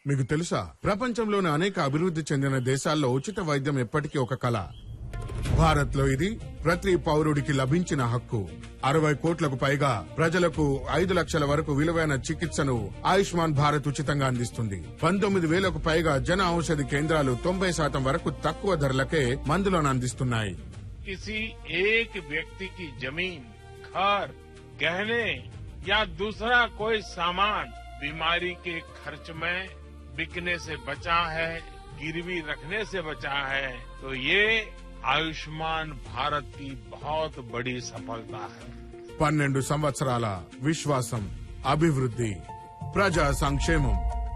మీకు తెలుసా ప్రపంచంలోని అనేక అభివృద్ధి చెందిన దేశాల్లో ఉచిత వైద్యం ఎప్పటికీ ఒక కళ భారత్ లో ఇది ప్రతి పౌరుడికి లభించిన హక్కు అరవై కోట్లకు పైగా ప్రజలకు ఐదు లక్షల వరకు విలువైన చికిత్సను ఆయుష్మాన్ భారత్ ఉచితంగా అందిస్తుంది పంతొమ్మిది వేలకు పైగా జన ఔషధి కేంద్రాలు తొంభై శాతం వరకు తక్కువ ధరలకే మందులను అందిస్తున్నాయి किसी एक व्यक्ति की जमीन घर गहने या दूसरा कोई सामान बीमारी के खर्च में बिकने से बचा है गिरवी रखने से बचा है तो ये आयुष्मान भारत की बहुत बड़ी सफलता है పన్నెండు సంవత్సరాల విశ్వాసం అభివృద్ధి ప్రజా సంక్షేమం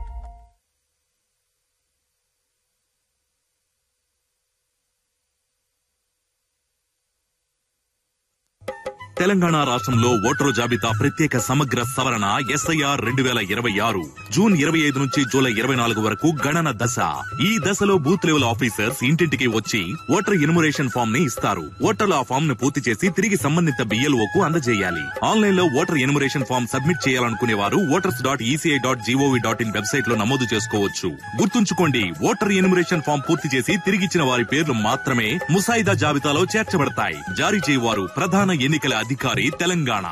తెలంగాణ రాష్ట్రంలో ఓటరు జాబితా ప్రత్యేక సమగ్ర సవరణ ఎస్ఐఆర్ రెండు వేల ఇరవై ఆరు జూన్ ఇరవై ఐదు నుంచి జూలై ఇరవై నాలుగు వరకు గణన దశ ఈ దశలో బూత్ లెవెల్ ఆఫీసర్స్ ఇంటింటికి వచ్చి ఓటర్ ఇనుమరేషన్ ఫామ్ ని ఇస్తారు ఓటర్లు ఆ ఫామ్ ను పూర్తి చేసి తిరిగి సంబంధిత బిఎల్ఓ కు అందజేయాలి ఆన్లైన్ లో ఓటర్ ఎనుమరేషన్ ఫామ్ సబ్మిట్ చేయాలనుకునే వారు voters dot ECI dot GOV dot in website లో నమోదు చేసుకోవచ్చు గుర్తుంచుకోండి ఓటర్ ఎనుమరేషన్ ఫామ్ పూర్తి చేసి తిరిగిచ్చిన వారి పేర్లు మాత్రమే ముసాయిదా జాబితాలో చేర్చబడతాయి జారీ చేయవారు ప్రధాన ఎన్నికల అధికారి తెలంగాణ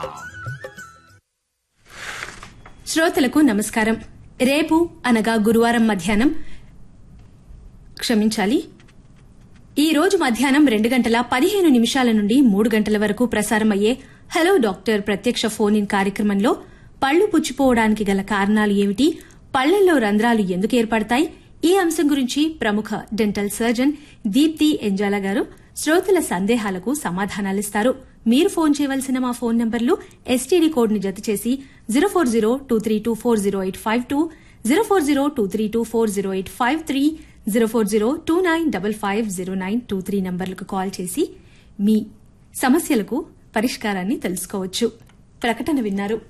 శ్రోతలకు నమస్కారం రేపు అనగా గురువారం మధ్యాహ్నం క్షమించాలి ఈ రోజు మధ్యాహ్నం రెండు గంటల పదిహేను నిమిషాల నుండి మూడు గంటల వరకు ప్రసారమయ్యే హలో డాక్టర్ ప్రత్యక్ష ఫోన్ ఇన్ కార్యక్రమంలో పళ్లు పుచ్చిపోవడానికి గల కారణాలు ఏమిటి పళ్లల్లో రంధ్రాలు ఎందుకు ఏర్పడతాయి ఈ అంశం గురించి ప్రముఖ డెంటల్ సర్జన్ దీప్తి ఎంజాల గారు శ్రోతల సందేహాలకు సమాధానాలిస్తారు మీరు ఫోన్ చేయవలసిన మా ఫోన్ నంబర్లు ఎస్టీడీ కోడ్ ని జత చేసి zero four zero two three two four zero eight five two zero four zero two three two four zero eight five three zero four zero two nine double five zero nine two three నంబర్లకు call చేసి మీ సమస్యలకు పరిష్కారాన్ని తెలుసుకోవచ్చు ప్రకటన విన్నారు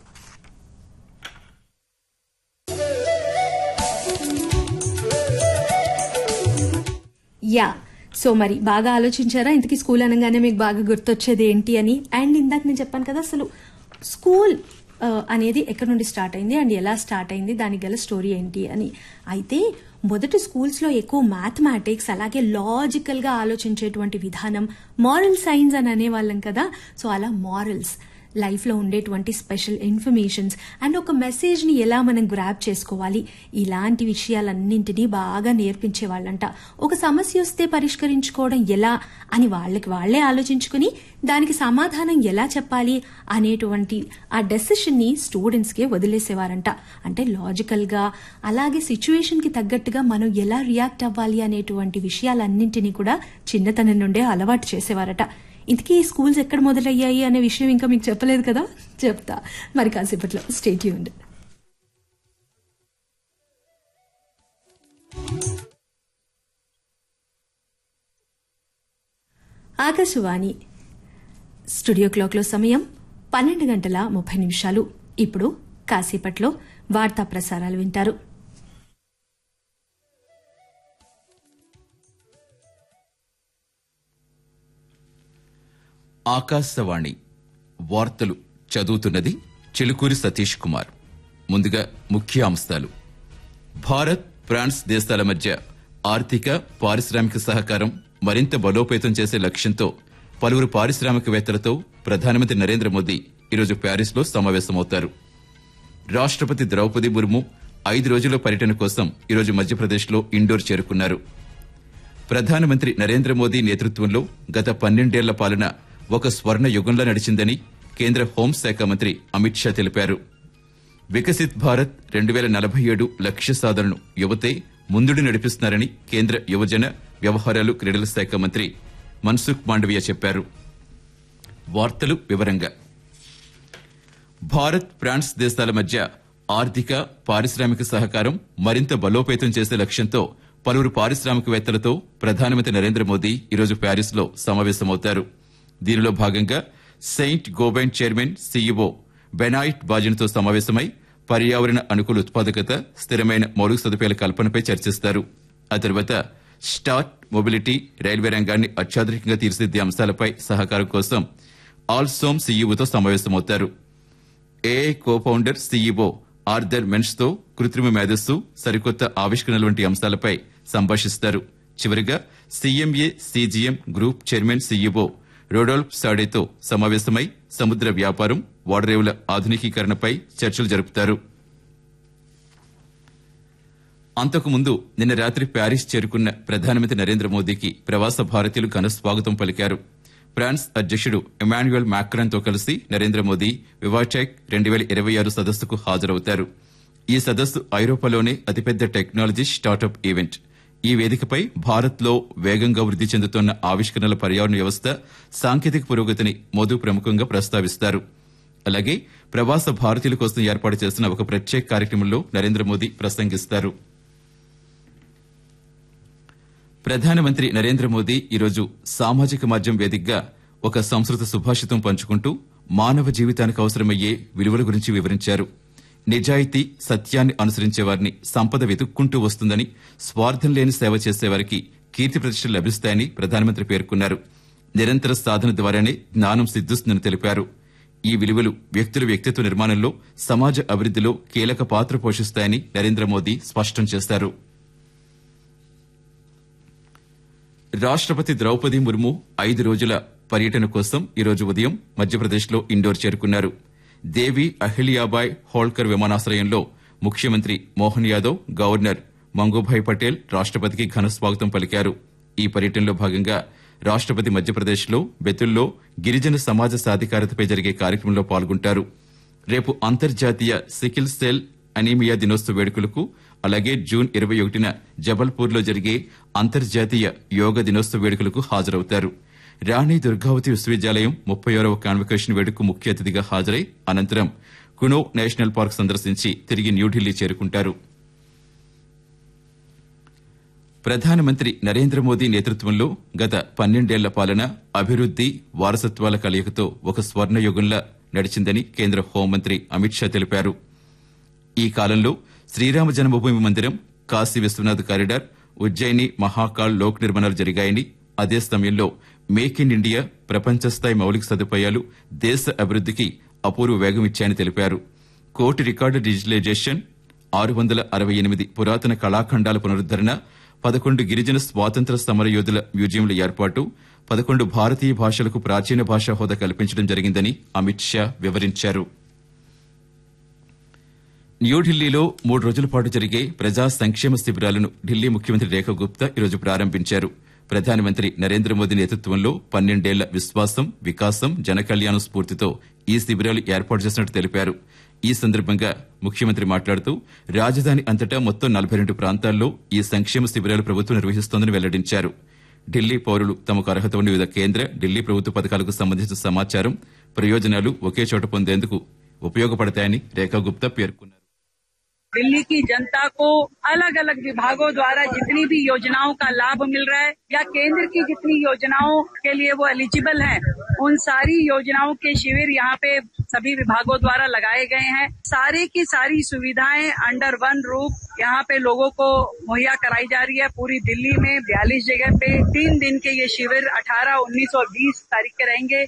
yeah so మరి బాగా ఆలోచించారా ఇంతకీ స్కూల్ అనగానే మీకు బాగా గుర్తొచ్చేది ఏంటి అని అండ్ ఇందాక నేను చెప్పాను కదా అసలు స్కూల్ ఆ, అనేది ఎక్కడి నుండి స్టార్ట్ అయింది అండ్ ఎలా స్టార్ట్ అయింది దానికి గల స్టోరీ ఏంటి అని అయితే మొదటి స్కూల్స్ లో ఎక్కువ మ్యాథమెటిక్స్ అలాగే లాజికల్ గా ఆలోచించేటువంటి విధానం మారల్ సైన్స్ అని అనేవాళ్ళం కదా సో అలా మారల్స్ లైఫ్ లో ఉండేటువంటి స్పెషల్ ఇన్ఫర్మేషన్స్ అండ్ ఒక మెసేజ్ ని ఎలా మనం గ్రాప్ చేసుకోవాలి ఇలాంటి విషయాలన్నింటినీ బాగా నేర్పించే వాళ్ళంట ఒక సమస్య వస్తే పరిష్కరించుకోవడం ఎలా అని వాళ్ళకి వాళ్లే ఆలోచించుకుని దానికి సమాధానం ఎలా చెప్పాలి అనేటువంటి ఆ డెసిషన్ ని స్టూడెంట్స్ కే వదిలేసేవారంట అంటే లాజికల్ గా అలాగే సిచ్యువేషన్ కి తగ్గట్టుగా మనం ఎలా రియాక్ట్ అవ్వాలి అనేటువంటి విషయాలన్నింటినీ కూడా చిన్నతనం నుండే అలవాటు చేసేవారట ఇంతకీ ఈ స్కూల్స్ ఎక్కడ మొదలయ్యాయి అనే విషయం ఇంకా మీకు చెప్పలేదు కదా చెప్తా మరి కాసేపట్లో స్టేట్ యూండ్ ఆకాశవాణి స్టూడియో క్లాక్లో సమయం పన్నెండు గంటల ముప్పై నిమిషాలు ఇప్పుడు కాసేపట్లో వార్తా ప్రసారాలు వింటారు ఆకాశవాణి వార్తలు చదువుతున్నది చిలుకూరి సతీష్ కుమార్ ముందుగా ముఖ్య అంశాలు భారత్ ఫ్రాన్స్ దేశాల మధ్య ఆర్థిక పారిశ్రామిక సహకారం మరింత బలోపేతం చేసే లక్ష్యంతో పలువురు పారిశ్రామికవేత్తలతో ప్రధానమంత్రి నరేంద్ర మోదీ ఈరోజు ప్యారిస్లో సమావేశమవుతారు రాష్ట్రపతి ద్రౌపది ముర్ము ఐదు రోజుల పర్యటన కోసం ఈరోజు మధ్యప్రదేశ్లో ఇండోర్ చేరుకున్నారు ప్రధానమంత్రి నరేంద్ర మోదీ నేతృత్వంలో గత పన్నెండేళ్ల పాలన ఒక స్వర్ణ యుగంలా నడిచిందని కేంద్ర హోంశాఖ మంత్రి అమిత్ షా తెలిపారు వికసిత్ భారత్ రెండు వేల నలభై ఏడు లక్ష్య సాధనను యువతే ముందుడు నడిపిస్తున్నారని కేంద్ర యువజన వ్యవహారాలు క్రీడల శాఖ మంత్రి మన్సుఖ్ మాండవీయ చెప్పారు వార్తలు వివరంగా భారత్ ఫ్రాన్స్ దేశాల మధ్య ఆర్థిక పారిశ్రామిక సహకారం మరింత బలోపేతం చేసే లక్ష్యంతో పలువురు పారిశ్రామికవేత్తలతో ప్రధానమంత్రి నరేంద్ర మోదీ ఈరోజు ప్యారిస్ లో సమావేశమవుతారు దీనిలో భాగంగా Saint Gobain chairman CEO Benoit బాజిన్తో సమావేశమై పర్యావరణ అనుకూల ఉత్పాదకత స్థిరమైన మౌలిక సదుపాయాల కల్పనపై చర్చిస్తారు ఆ తర్వాత స్టార్ట్ మొబిలిటీ రైల్వే రంగాన్ని అత్యాధునికంగా తీర్చిదిద్దే అంశాలపై సహకారం కోసం ఆల్సోమ్ సీఈఓతో సమావేశమవుతారు AI co founder CEO Arthur Mensch తో కృత్రిమ మేధస్సు సరికొత్త ఆవిష్కరణల వంటి అంశాలపై సంభాషిస్తారు చివరిగా CMA CGM group chairman CEO Rodolphe సాడేతో సమావేశమై సముద్ర వ్యాపారం ఓడరేవుల ఆధునికీకరణపై చర్చలు జరుపుతారు అంతకుముందు నిన్న రాత్రి ప్యారిస్ చేరుకున్న ప్రధానమంత్రి నరేంద్ర మోదీకి ప్రవాస భారతీయులు ఘన స్వాగతం పలికారు ఫ్రాన్స్ అధ్యక్షుడు ఎమాన్యుయల్ మాక్రాన్ తో కలిసి నరేంద్ర మోదీ వివాటెక్ రెండు వేల ఇరవై ఆరు సదస్సుకు హాజరవుతారు ఈ సదస్సు ఐరోపాలోనే అతిపెద్ద టెక్నాలజీ స్టార్టప్ ఈవెంట్ ఈ వేదికపై భారత్ లో వేగంగా వృద్ధి చెందుతున్న ఆవిష్కరణల పర్యావరణ వ్యవస్థ సాంకేతిక పురోగతిని మోదీ ప్రముఖంగా ప్రస్తావిస్తారు అలాగే ప్రవాస భారతీయుల కోసం ఏర్పాటు చేసిన ఒక ప్రత్యేక కార్యక్రమంలో నరేంద్ర మోదీ ప్రసంగిస్తారు ప్రధానమంత్రి నరేంద్ర మోదీ ఈరోజు సామాజిక మాధ్యమం వేదికగా ఒక సంస్కృత సుభాషితం పంచుకుంటూ మానవ జీవితానికి అవసరమయ్యే విలువల గురించి వివరించారు నిజాయితీ సత్యాన్ని అనుసరించే వారిని సంపద వెతుక్కుంటూ వస్తుందని స్వార్థం లేని సేవ చేసేవారికి కీర్తి ప్రతిష్టలు లభిస్తాయని ప్రధానమంత్రి పేర్కొన్నారు నిరంతర సాధన ద్వారానే జ్ఞానం సిద్ధిస్తుందని తెలిపారు ఈ విలువలు వ్యక్తుల వ్యక్తిత్వ నిర్మాణంలో సమాజ అభివృద్దిలో కీలక పాత్ర పోషిస్తాయని నరేంద్ర మోదీ స్పష్టం చేశారు రాష్ట్రపతి ద్రౌపది ముర్ము ఐదు రోజుల పర్యటన కోసం ఈరోజు ఉదయం మధ్యప్రదేశ్లో ఇండోర్ చేరుకున్నారు దేవి అహిల్యాబాయ్ హోల్కర్ విమానాశ్రయంలో ముఖ్యమంత్రి మోహన్ యాదవ్ గవర్నర్ మంగూభాయ్ పటేల్ రాష్ట్రపతికి ఘన స్వాగతం పలికారు ఈ పర్యటనలో భాగంగా రాష్ట్రపతి మధ్యప్రదేశ్లో బెతుల్లో గిరిజన సమాజ సాధికారతపై జరిగే కార్యక్రమంలో పాల్గొంటారు రేపు అంతర్జాతీయ సికిల్ సెల్ అనీమియా దినోత్సవ వేడుకలకు అలాగే జూన్ ఇరవై ఒకటిన జబల్పూర్లో జరిగే అంతర్జాతీయ యోగ దినోత్సవ వేడుకలకు హాజరవుతారు రాణి దుర్గావతి విశ్వవిద్యాలయం ముప్పై ఆరవ కాన్వకేషన్ వేడుకకు ముఖ్య అతిథిగా హాజరై అనంతరం కునో నేషనల్ పార్క్ సందర్శించి తిరిగి న్యూఢిల్లీ చేరుకుంటారు ప్రధానమంత్రి నరేంద్ర మోదీ నేతృత్వంలో గత పన్నెండేళ్ల పాలన అభివృద్ది వారసత్వాల కలయికతో ఒక స్వర్ణయుగంలా నడిచిందని కేంద్ర హోంమంత్రి అమిత్ షా తెలిపారు ఈ కాలంలో శ్రీరామ జన్మభూమి మందిరం కాశీ విశ్వనాథ్ కారిడార్ ఉజ్జయిని మహాకాల్ లోక్ నిర్మాణాలు జరిగాయని అదే సమయంలో మేక్ ఇన్ ఇండియా ప్రపంచ స్థాయి మౌలిక సదుపాయాలు దేశ అభివృద్దికి అపూర్వ వేగమిచ్చాయని తెలిపారు కోటి రికార్డు డిజిటలైజేషన్ ఆరు వందల అరవై ఎనిమిది పురాతన కళాఖండాల పునరుద్దరణ పదకొండు గిరిజన స్వాతంత్ర సమరయోధుల మ్యూజియంల ఏర్పాటు పదకొండు భారతీయ భాషలకు ప్రాచీన భాషా హోదా కల్పించడం జరిగిందని అమిత్ షా వివరించారు న్యూఢిల్లీలో మూడు రోజుల పాటు జరిగే ప్రజా సంక్షేమ శిబిరాలను ఢిల్లీ ముఖ్యమంత్రి రేఖా గుప్తా ఈరోజు ప్రారంభించారు ప్రధానమంత్రి నరేంద్ర మోదీ నేతృత్వంలో పన్నెండేళ్ల విశ్వాసం వికాసం జనకళ్యాణం స్ఫూర్తితో ఈ శిబిరాలు ఏర్పాటు చేసినట్టు తెలిపారు ఈ సందర్భంగా ముఖ్యమంత్రి మాట్లాడుతూ రాజధాని అంతటా మొత్తం నలభై రెండు ప్రాంతాల్లో ఈ సంక్షేమ శిబిరాలు ప్రభుత్వం నిర్వహిస్తోందని వెల్లడించారు ఢిల్లీ పౌరులు తమకు అర్హత ఉన్న వివిధ కేంద్ర ఢిల్లీ ప్రభుత్వ పథకాలకు సంబంధించిన సమాచారం ప్రయోజనాలు ఒకే చోట పొందేందుకు ఉపయోగపడతాయని రేఖా గుప్తా పేర్కొన్నారు दिल्ली की जनता को अलग अलग विभागों द्वारा जितनी भी योजनाओं का लाभ मिल रहा है या केंद्र की जितनी योजनाओं के लिए वो एलिजिबल हैं, उन सारी योजनाओं के शिविर यहाँ पे सभी विभागों द्वारा लगाए गए हैं सारे की सारी सुविधाएं अंडर वन रूप यहाँ पे लोगों को मुहैया कराई जा रही है पूरी दिल्ली में बयालीस जगह पे तीन दिन के ये शिविर 18, 19 और 20 तारीख के रहेंगे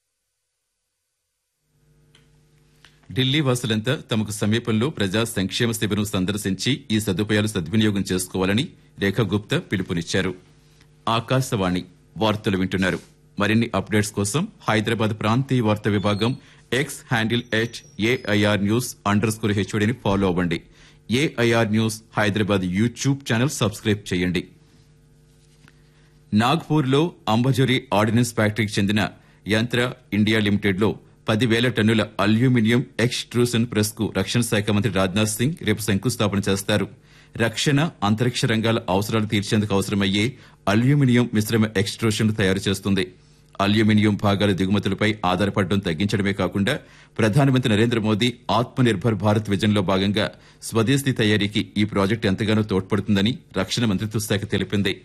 ఢిల్లీ వాసులంతా తమకు సమీపంలో ప్రజా సంక్షేమ శిబిరం సందర్శించి ఈ సదుపాయాలు సద్వినియోగం చేసుకోవాలని రేఖా గుప్తా పిలుపునిచ్చారు ఆకాశవాణి వార్తలు వింటున్నారు మరిన్ని అప్డేట్స్ కోసం హైదరాబాద్ ప్రాంతీయ వార్తా విభాగం X handle at AIR news under score హెచ్ఓడిని ఫాలో అవ్వండి AIR news Hyderabad YouTube channel subscribe చేయండి నాగ్పూర్లో అంబజోరి ఆర్డినెన్స్ ఫ్యాక్టరీకి చెందిన యంత్ర ఇండియా లిమిటెడ్ లో పదివేల టన్నుల అల్యూమినియం ఎక్స్ట్రూషన్ ప్రెస్ కు రక్షణ శాఖ మంత్రి రాజ్నాథ్ సింగ్ రేపు శంకుస్థాపన చేస్తారు రక్షణ అంతరిక్ష రంగాల అవసరాలు తీర్చేందుకు అవసరమయ్యే అల్యూమినియం మిశ్రమ ఎక్స్ట్రూషన్ తయారు చేస్తుంది అల్యూమినియం భాగాల దిగుమతులపై ఆధారపడడం తగ్గించడమే కాకుండా ప్రధానమంత్రి నరేంద్ర మోదీ ఆత్మ నిర్భర్ భారత్ విజన్లో భాగంగా స్వదేశీ తయారీకి ఈ ప్రాజెక్టు ఎంతగానో తోడ్పడుతుందని రక్షణ మంత్రిత్వ శాఖ తెలిపింది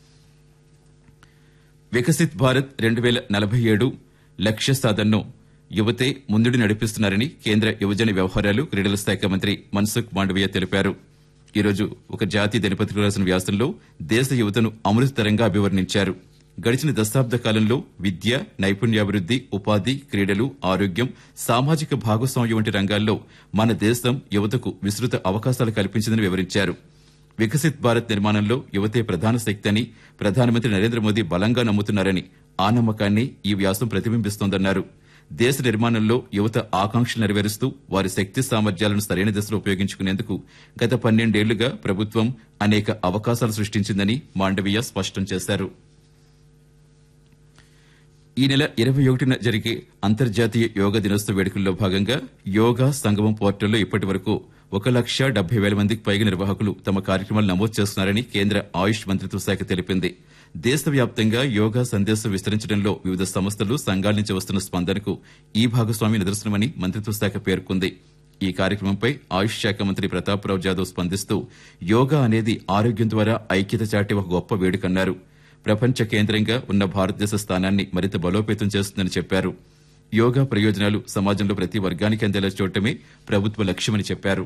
వికసిత్ భారత్ రెండు వేల నలభై ఏడు లక్ష్య సాధనను యువతే ముందుడి నడిపిస్తున్నారని కేంద్ర యువజన వ్యవహారాలు క్రీడల శాఖ మంత్రి మన్సుఖ్ మాండవీయ తెలిపారు ఈరోజు ఒక జాతీయ దినపత్రిక రాసిన వ్యాసంలో దేశ యువతను అమృతతరంగా అభివర్ణించారు గడిచిన దశాబ్ద కాలంలో విద్య నైపుణ్యాభివృద్ది ఉపాధి క్రీడలు ఆరోగ్యం సామాజిక భాగస్వామ్యం వంటి రంగాల్లో మన దేశం యువతకు విస్తృత అవకాశాలు కల్పించిందని వివరించారు వికసిత్ భారత్ నిర్మాణంలో యువతే ప్రధాన శక్తి అని ప్రధానమంత్రి నరేంద్ర మోదీ బలంగా నమ్ముతున్నారని ఆ నమ్మకాన్ని ఈ వ్యాసం ప్రతిబింబిస్తోందన్నారు దేశ నిర్మాణంలో యువత ఆకాంక్షలు నెరవేరుస్తూ వారి శక్తి సామర్థ్యాలను సరైన దిశలో ఉపయోగించుకునేందుకు గత పన్నెండేళ్లుగా ప్రభుత్వం అనేక అవకాశాలు సృష్టించిందని మాండవీయ స్పష్టం చేశారు ఈ నెల ఇరవై ఒకటిన జరిగే అంతర్జాతీయ యోగా దినోత్సవ వేడుకల్లో భాగంగా యోగా సంగమం పోర్టల్లో ఇప్పటి వరకు ఒక లక్ష డెబ్బై వేల మందికి పైగా నిర్వాహకులు తమ కార్యక్రమాలు నమోదు చేస్తున్నారని కేంద్ర ఆయుష్ మంత్రిత్వ శాఖ తెలిపింది దేశవ్యాప్తంగా యోగా సందేశం విస్తరించడంలో వివిధ సంస్థలు సంఘాల నుంచి వస్తున్న స్పందనకు ఈ భాగస్వామి నిదర్శనమని మంత్రిత్వ శాఖ పేర్కొంది ఈ కార్యక్రమంపై ఆయుష్ శాఖ మంత్రి ప్రతాప్రావు జాదవ్ స్పందిస్తూ యోగా అనేది ఆరోగ్యం ద్వారా ఐక్యత చాటే ఒక గొప్ప వేడుకన్నారు ప్రపంచ కేంద్రంగా ఉన్న భారతదేశ స్థానాన్ని మరింత బలోపేతం చేస్తుందని చెప్పారు యోగా ప్రయోజనాలు సమాజంలో ప్రతి వర్గానికి అందేలా చూడటమే ప్రభుత్వ లక్ష్యమని చెప్పారు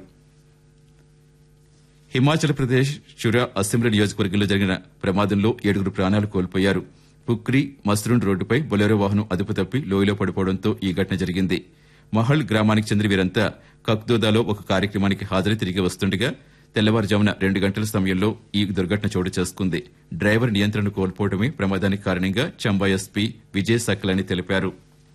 హిమాచల్ ప్రదేశ్ చురా అసెంబ్లీ నియోజకవర్గంలో జరిగిన ప్రమాదంలో ఏడుగురు ప్రాణాలు కోల్పోయారు పుక్రి మస్రూన్ రోడ్డుపై బొలెరో వాహనం అదుపు తప్పి లోయలో పడిపోవడంతో ఈ ఘటన జరిగింది మహల్ గ్రామానికి చెందిన వీరంతా కక్దోదాలో ఒక కార్యక్రమానికి హాజరై తిరిగి వస్తుండగా తెల్లవారుజామున రెండు గంటల సమయంలో ఈ దుర్ఘటన చోటు చేసుకుంది డ్రైవర్ నియంత్రణ కోల్పోవడమే ప్రమాదానికి కారణంగా చంబా ఎస్పీ విజయ్ సకల్ అని తెలిపారు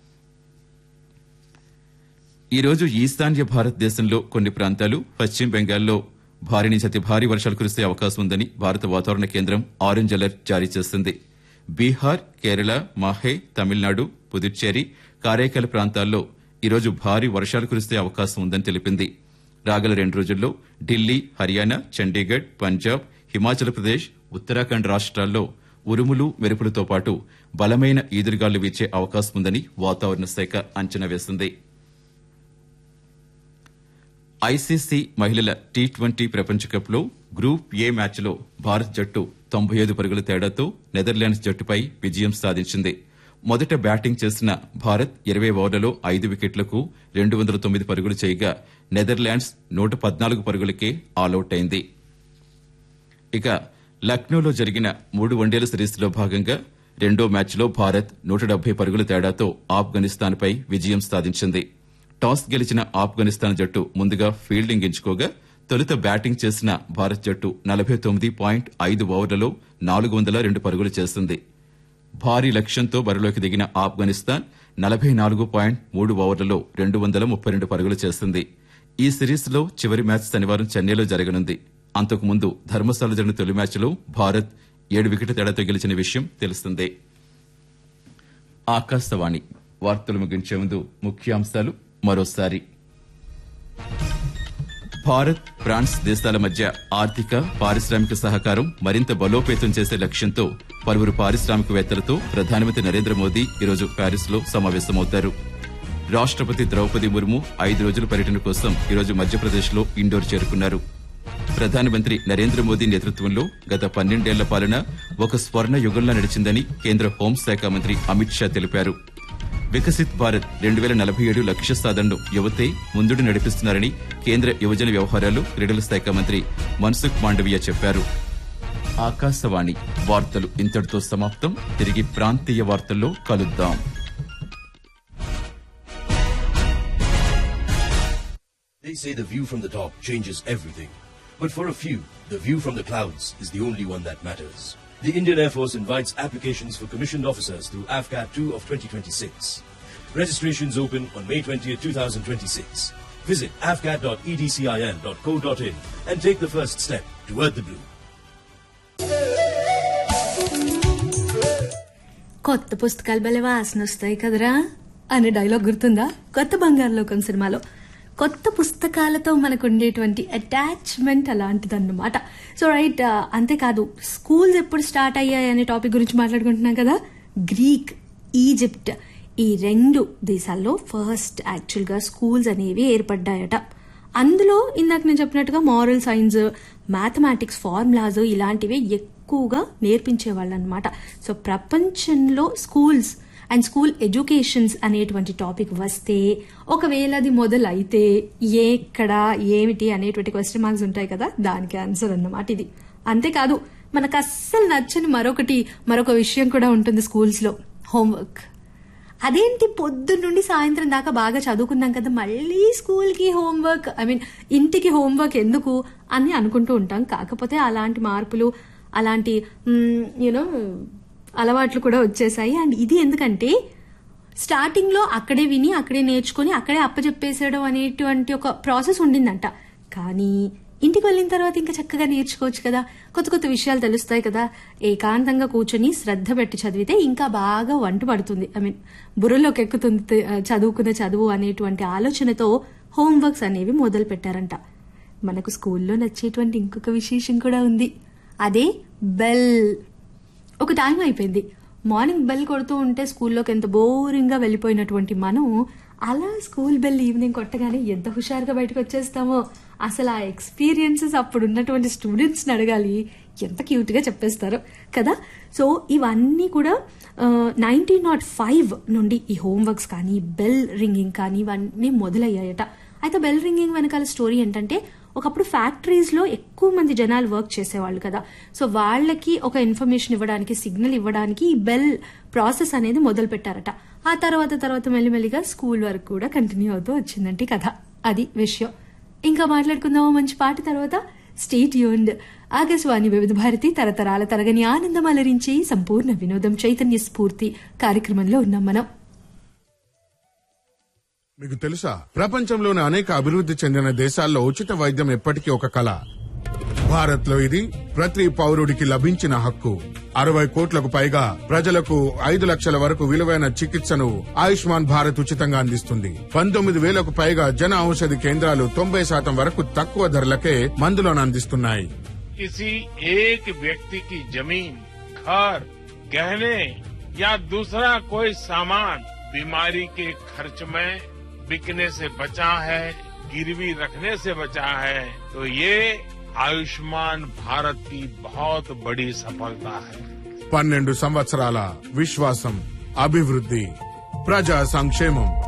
ఈ రోజు ఈశాన్య భారతదేశంలో కొన్ని ప్రాంతాలు పశ్చిమ బెంగాల్లో భారీ నుంచి అతి భారీ వర్షాలు కురిసే అవకాశం ఉందని భారత వాతావరణ కేంద్రం ఆరెంజ్ అలర్ట్ జారీ చేసింది బీహార్ కేరళ మాహే తమిళనాడు పుదుచ్చేరి కారైకాల ప్రాంతాల్లో ఈరోజు భారీ వర్షాలు కురిసే అవకాశం ఉందని తెలిపింది రాగల రెండు రోజుల్లో ఢిల్లీ హర్యానా చండీగఢ్ పంజాబ్ హిమాచల్ ప్రదేశ్ ఉత్తరాఖండ్ రాష్ట్రాల్లో ఉరుములు మెరుపులతో పాటు బలమైన ఈదురుగాలు వీచే అవకాశం ఉందని వాతావరణ శాఖ అంచనా వేసింది ఐసీసీ మహిళల టీ ట్వంటీ ప్రపంచ కప్లో గ్రూప్ ఏ మ్యాచ్లో భారత్ జట్టు తొంభై ఐదు పరుగుల తేడాతో నెదర్లాండ్స్ జట్టుపై విజయం సాధించింది మొదట బ్యాటింగ్ చేసిన భారత్ ఇరవై ఓవర్లలో ఐదు వికెట్లకు రెండు వందల తొమ్మిది పరుగులు చేయగా నెదర్లాండ్స్ నూట పద్నాలుగు పరుగులకే ఆలౌట్ అయింది ఇక లక్నోలో జరిగిన మూడు వన్డేల సిరీస్లో భాగంగా రెండో మ్యాచ్లో భారత్ నూట డెబ్బై పరుగుల తేడాతో ఆఫ్ఘనిస్తాన్పై విజయం సాధించింది టాస్ గెలిచిన ఆఫ్ఘనిస్తాన్ జట్టు ముందుగా ఫీల్డింగ్ ఎంచుకోగా తొలుత బ్యాటింగ్ చేసిన భారత్ జట్టు నలభై తొమ్మిది పాయింట్ ఐదు ఓవర్లలో నాలుగు వందల రెండు పరుగులు చేసింది భారీ లక్ష్యంతో బరిలోకి దిగిన ఆఫ్ఘనిస్తాన్ నలభై నాలుగు పాయింట్ మూడు ఓవర్లలో రెండు వందల ముప్పై రెండు పరుగులు చేసింది ఈ సిరీస్లో చివరి మ్యాచ్ శనివారం చెన్నైలో జరగనుంది అంతకుముందు ధర్మశాల జరిగిన తొలి మ్యాచ్లో భారత్ ఏడు వికెట్ల తేడాతో గెలిచిన విషయం తెలిసిందే ఆకాశవాణి వార్తలు ముగించే ముందు ముఖ్యాంశాలు మరోసారి భారత్ ఫ్రాన్స్ దేశాల మధ్య ఆర్థిక పారిశ్రామిక సహకారం మరింత బలోపేతం చేసే లక్ష్యంతో పలువురు పారిశ్రామికవేత్తలతో ప్రధానమంత్రి నరేంద్ర మోదీ ఈరోజు ప్యారిస్ లో సమావేశమవుతారు రాష్ట్రపతి ద్రౌపది ముర్ము ఐదు రోజుల పర్యటన కోసం ఈరోజు మధ్యప్రదేశ్ లో ఇండోర్ చేరుకున్నారు ప్రధానమంత్రి నరేంద్ర మోదీ నేతృత్వంలో గత పన్నెండేళ్ల పాలన ఒక స్వర్ణ యుగంలా నడిచిందని కేంద్ర హోంశాఖ మంత్రి అమిత్ షా తెలిపారు వికసిత్ భారత్ రెండు వేల నలభై ఏడు లక్ష్య సాధనను యువతే ముందుడు నడిపిస్తున్నారని కేంద్ర యువజన వ్యవహారాలు క్రీడల శాఖ మంత్రి మన్సుఖ్ మాండవీయ చెప్పారు ఆకాశవాణి వార్తలు ఇంతటితో సమాప్తం తిరిగి ప్రాంతీయ వార్తల్లో కలుద్దాం They say the view from the top changes everything. But for a few, the view from the clouds is the only one that matters. The Indian Air Force invites applications for commissioned officers through AFCAT 2 of 2026. Registrations open on May 20th, 2026. Visit afcat.edcil.co.in and take the first step toward the blue. కొత్త పుస్తకాలు భలే వాసన వస్తాయి కదరా అనే dialogue గుర్తుందా కొత్త బంగారు లోకం సినిమాలో కొత్త పుస్తకాలతో మనకు ఉండేటువంటి అటాచ్మెంట్ అలాంటిదన్నమాట సో రైట్ అంతేకాదు స్కూల్స్ ఎప్పుడు స్టార్ట్ అయ్యాయి అనే టాపిక్ గురించి మాట్లాడుకుంటున్నాం కదా గ్రీక్ ఈజిప్ట్ ఈ రెండు దేశాల్లో ఫస్ట్ యాక్చువల్గా స్కూల్స్ అనేవి ఏర్పడ్డాయట అందులో ఇందాక నేను చెప్పినట్టుగా మారల్ సైన్స్ మ్యాథమెటిక్స్ ఫార్ములాస్ ఇలాంటివి ఎక్కువగా నేర్పించేవాళ్ళు అనమాట సో ప్రపంచంలో స్కూల్స్ అండ్ స్కూల్ ఎడ్యుకేషన్స్ అనేటువంటి టాపిక్ వస్తే ఒకవేళ అది మొదలైతే ఎక్కడ ఏమిటి అనేటువంటి క్వశ్చన్ మార్క్స్ ఉంటాయి కదా దానికి ఆన్సర్ అన్నమాట ఇది అంతేకాదు మనకు అస్సలు నచ్చని మరొకటి మరొక విషయం కూడా ఉంటుంది స్కూల్స్ లో హోంవర్క్ అదేంటి పొద్దున్న నుండి సాయంత్రం దాకా బాగా చదువుకున్నాం కదా మళ్ళీ స్కూల్ కి హోంవర్క్ ఐ మీన్ ఇంటికి హోంవర్క్ ఎందుకు అని అనుకుంటూ ఉంటాం కాకపోతే అలాంటి మార్పులు అలాంటి యూనో అలవాట్లు కూడా వచ్చేసాయి అండ్ ఇది ఎందుకంటే స్టార్టింగ్ లో అక్కడే విని అక్కడే నేర్చుకుని అక్కడే అప్పచెప్పేసేయడం అనేటువంటి ఒక ప్రాసెస్ ఉండిందంట కానీ ఇంటికి వెళ్ళిన తర్వాత ఇంకా చక్కగా నేర్చుకోవచ్చు కదా కొత్త కొత్త విషయాలు తెలుస్తాయి కదా ఏకాంతంగా కూర్చొని శ్రద్ధ పెట్టి చదివితే ఇంకా బాగా వంట పడుతుంది ఐ మీన్ బుర్రలోకి ఎక్కుతుంది తె- చదువుకున్న చదువు అనేటువంటి ఆలోచనతో హోంవర్క్స్ అనేవి మొదలు పెట్టారంట మనకు స్కూల్లో నచ్చేటువంటి ఇంకొక విశేషం కూడా ఉంది అదే బెల్ ఒక టైం అయిపోయింది మార్నింగ్ బెల్ కొడుతూ ఉంటే స్కూల్లోకి ఎంత బోరింగ్ గా వెళ్ళిపోయినటువంటి మనం అలా స్కూల్ బెల్ ఈవినింగ్ కొట్టగానే ఎంత హుషారుగా బయటకు వచ్చేస్తామో అసలు ఆ ఎక్స్పీరియన్సెస్ అప్పుడు ఉన్నటువంటి స్టూడెంట్స్ అడగాలి ఎంత క్యూట్ గా చెప్పేస్తారో కదా సో ఇవన్నీ కూడా నైన్టీన్ నాట్ ఫైవ్ నుండి ఈ హోంవర్క్స్ కానీ బెల్ రింగింగ్ కానీ ఇవన్నీ మొదలయ్యాయట అయితే బెల్ రింగింగ్ వెనకాల స్టోరీ ఏంటంటే ఒకప్పుడు ఫ్యాక్టరీస్ లో ఎక్కువ మంది జనాలు వర్క్ చేసేవాళ్ళు కదా సో వాళ్ళకి ఒక ఇన్ఫర్మేషన్ ఇవ్వడానికి సిగ్నల్ ఇవ్వడానికి ఈ బెల్ ప్రాసెస్ అనేది మొదలు పెట్టారట ఆ తర్వాత తర్వాత మెల్లిమెల్లిగా స్కూల్ వరకు కూడా కంటిన్యూ అవుతూ వచ్చిందంటే కథ అది విషయం ఇంకా మాట్లాడుకుందామా మంచి పాట తర్వాత స్టేట్ యూన్డ్ ఆకాశవాణి వివిధ భారతి తరతరాల తరగని ఆనందం అలరించి సంపూర్ణ వినోదం చైతన్య స్ఫూర్తి కార్యక్రమంలో ఉన్నాం మనం మీకు తెలుసా ప్రపంచంలోని అనేక అభివృద్ధి చెందిన దేశాల్లో ఉచిత వైద్యం ఎప్పటికీ ఒక కళ భారత్ లో ఇది ప్రతి పౌరుడికి లభించిన హక్కు అరవై కోట్లకు పైగా ప్రజలకు ఐదు లక్షల వరకు విలువైన చికిత్సను ఆయుష్మాన్ భారత్ ఉచితంగా అందిస్తుంది పంతొమ్మిది వేలకు పైగా జన ఔషధి కేంద్రాలు తొంభై శాతం వరకు తక్కువ ధరలకే మందులను అందిస్తున్నాయి किसी एक व्यक्ति की जमीन घर गहने या दूसरा कोई सामान बीमारी के खर्च में बिकने से बचा है गिरवी रखने से बचा है तो ये आयुष्मान भारत की बहुत बड़ी सफलता है పన్నెండు సంవత్సరాల విశ్వాసం అభివృద్ధి ప్రజా సంక్షేమం